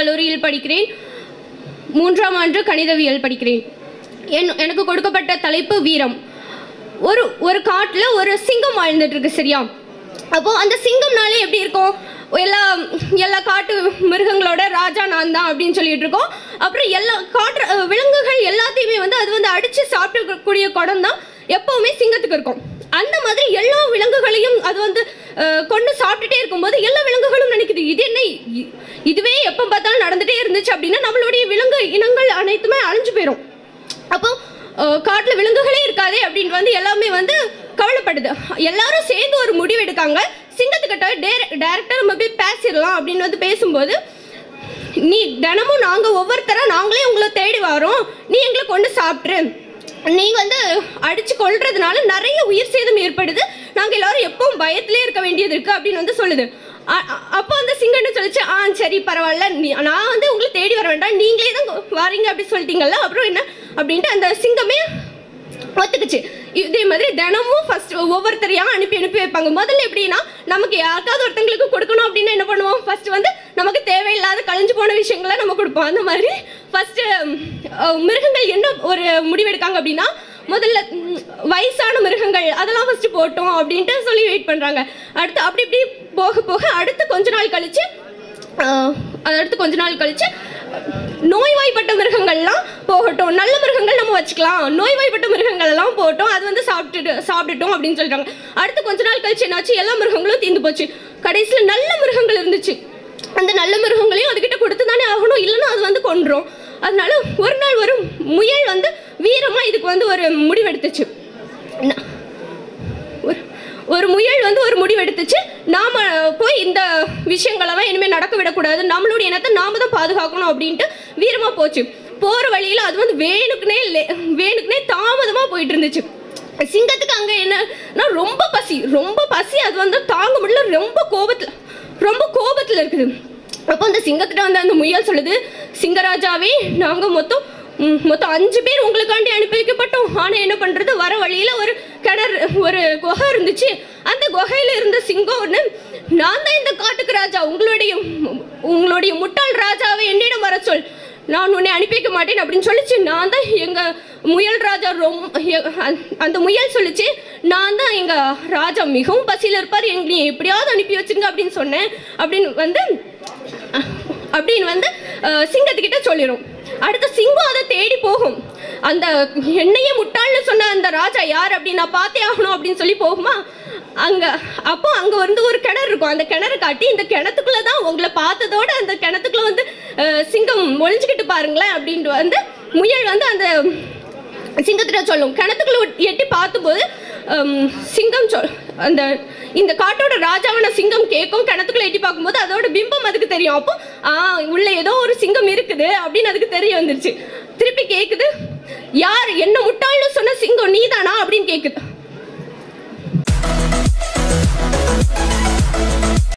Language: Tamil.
கல்லூரியில் படிக்கிறேன் மூன்றாம் ஆண்டு கணிதவியல் படிக்கிறேன் என் எனக்கு கொடுக்கப்பட்ட தலைப்பு வீரம் ஒரு ஒரு காட்டில் ஒரு சிங்கம் வாழ்ந்துட்டு இருக்கு சரியா அப்போ அந்த சிங்கம்னாலே எப்படி இருக்கும் எல்லா எல்லா காட்டு மிருகங்களோட ராஜா நான் தான் அப்படின்னு சொல்லிட்டு இருக்கோம் அப்புறம் எல்லா காட்டு அஹ், விலங்குகள் எல்லாத்தையுமே வந்து அது வந்து அடித்து சாப்பிடக்கூடிய குடம் தான் எப்பவுமே சிங்கத்துக்கு இருக்கும் அந்த மாதிரி எல்லா விலங்குகளையும் அது வந்து அஹ், கொண்டு சாப்பிட்டுட்டே இருக்கும்போது எல்லா விலங்குகளும் நினைக்குது இது என்ன இ- இதுவே எப்போ பார்த்தாலும் நடந்துட்டே இருந்துச்சு அப்படின்னா நம்மளுடைய விலங்கு இனங்கள் அனைத்துமே அழிஞ்சு போயிடும் அப்போ அஹ், காட்டுல விலங்குகளே இருக்காதே அப்படின்னு வந்து எல்லாமே வந்து கவலைப்படுது எல்லாரும் சேர்ந்து ஒரு முடிவு எடுக்காங்க சிங்கத்துக்கிட்ட டேரக்டா நம்ம போய் பேசிடலாம் அப்படின்னு வந்து பேசும்போது நீ தினமும் நாங்க ஒவ்வொருத்தரா நாங்களே உங்களை தேடி வரோம் நீ எங்களை கொண்டு சாப்பிட்ரு நீ வந்து அடிச்சு கொல்றதுனால நிறைய உயிர் சேதம் ஏற்படுது நாங்க எல்லாரும் எப்பவும் பயத்திலே இருக்க வேண்டியது இருக்கு அப்படின்னு வந்து சொல்லுது அ- அ- அப்போ அந்த சிங்கம் என்ன சொல்லுச்சு ஆ சரி பரவாயில்ல நீ நான் வந்து உங்களை தேடி வர வேண்டாம் நீங்களே தான் வரீங்க அப்படி சொல்லிட்டீங்கல்ல அப்புறம் என்ன அப்படின்ட்டு அந்த சிங்கமே ஒத்துக்குச்சு இதே மாதிரி தினமும் ஃபர்ஸ்ட் ஒவ்வொருத்தரையா அனுப்பி அனுப்பி வைப்பாங்க முதல்ல எப்படின்னா நமக்கு யாருக்காவது ஒருத்தங்களுக்கு கொடுக்கணும் அப்படின்னா என்ன பண்ணுவோம் ஃபர்ஸ்ட் வந்து நமக்கு தேவையில்லாத கழிஞ்சு போன விஷயங்களை நம்ம கொடுப்போம் அந்த மாதிரி ஃபர்ஸ்ட் மிருகங்கள் என்ன ஒரு முடிவெடுக்காங்க அப்படின்னா முதல்ல ம், வயசான மிருகங்கள் அதெல்லாம் ஃபர்ஸ்ட் போட்டோம் அப்படின்ட்டு சொல்லி வெயிட் பண்றாங்க அடுத்து அப்படி இப்படி போக போக அடுத்து கொஞ்ச நாள் கழிச்சு ஆஹ், அடுத்து கொஞ்ச நாள் கழிச்சு நோய்வாய்ப்பட்ட மிருகங்கள்லாம் போகட்டும் நல்ல மிருகங்கள் நம்ம வச்சுக்கலாம் நோய்வாய்ப்பட்ட மிருகங்கள் எல்லாம் போகட்டும் அது வந்து சாப்பிட்டுட்டு சாப்பிட்டுட்டோம் அப்படின்னு சொல்றாங்க அடுத்து கொஞ்ச நாள் கழிச்சு என்னாச்சு எல்லா மிருகங்களும் தீர்ந்து போச்சு கடைசியில் நல்ல மிருகங்கள் இருந்துச்சு அந்த நல்ல மிருகங்களையும் அதுகிட்ட கொடுத்து தானே ஆகணும் இல்லைன்னா அது வந்து கொன்றும் அதனால ஒரு நாள் ஒரு முயல் வந்து வீரமா இதுக்கு வந்து ஒரு முடிவெடுத்துச்சு ந- ஒரு ஒரு முயல் வந்து ஒரு முடிவெடுத்துச்சு நாம போய் இந்த விஷயங்களெல்லாம் இனிமேல் நடக்க விடக்கூடாது நம்மளுடைய இனத்தை நாம தான் பாதுகாக்கணும் அப்படின்ட்டு வீரமா போச்சு போற வழியில அது வந்து வேணுக்குனே லே- வேணுக்குனே தாமதமா போயிட்டு இருந்துச்சு சிங்கத்துக்கு அங்க என்னன்னா ரொம்ப பசி ரொம்ப பசி அது வந்து தாங்க முடியல ரொம்ப கோபத்துல ரொம்ப கோபத்துல இருக்குது அப்போ அந்த சிங்கத்திட்ட வந்து அந்த முயல் சொல்லுது சிங்கராஜாவே நாங்க மொத்தம் ம், மொத்தம் அஞ்சு பேர் உங்களுக்காண்டி அனுப்பி வைக்கப்பட்டோம் ஆனா என்ன பண்றது வர வழியில ஒரு கிணறு ஒரு குகை இருந்துச்சு அந்த குகையில இருந்த சிங்கம் ஒன்று நான் தான் இந்த காட்டுக்கு ராஜா உங்களுடைய உங்களுடைய முட்டாள் ராஜாவை என்னிடம் வர சொல் நான் உன்னை அனுப்பி வைக்க மாட்டேன் அப்படின்னு சொல்லிச்சு நான் தான் எங்க முயல் ராஜா ரொம்ப எ- அந்த- அந்த முயல் சொல்லிச்சு நான் தான் எங்க ராஜா மிகவும் பசியில் இருப்பார் எங்களை எப்படியாவது அனுப்பி வச்சிருங்க அப்படின்னு சொன்னேன் அப்படின்னு வந்து அஹ், அப்படின்னு வந்து அஹ், சிங்கத்துக்கிட்ட சொல்லிடும் அடுத்த சிங்கம் அதை தேடி போகும் அந்த என்னையே முட்டாள்னு சொன்ன அந்த ராஜா யார் அப்படின்னு நான் பார்த்தே ஆகணும் அப்படின்னு சொல்லி போகுமா அங்க அப்போ அங்க வந்து ஒரு கிணறு இருக்கும் அந்த கிணறு காட்டி இந்த கிணத்துக்குள்ள தான் உங்களை பார்த்ததோட அந்த கிணத்துக்குள்ள வந்து அஹ், சிங்கம் ஒளிஞ்சுக்கிட்டு பாருங்களேன் அப்படின்ட்டு வந்து முயல் வந்து அந்த சிங்கத்திட்ட சொல்லும் கிணத்துக்குள்ள உட்- எட்டி பார்த்தபோது ஹம், சிங்கம் சொல் அந்த இந்த காட்டோட ராஜாவான சிங்கம் கேட்கும் கிணத்துக்குள்ள எட்டி பார்க்கும்போது அதோட பிம்பம் அதுக்கு தெரியும் அப்போ ஆ உள்ள ஏதோ ஒரு சிங்கம் இருக்குது அப்படின்னு அதுக்கு தெரிய வந்துருச்சு திருப்பி கேக்குது யார் என்ன முட்டாள்னு சொன்ன சிங்கம் நீதானா அப்படின்னு கேக்குது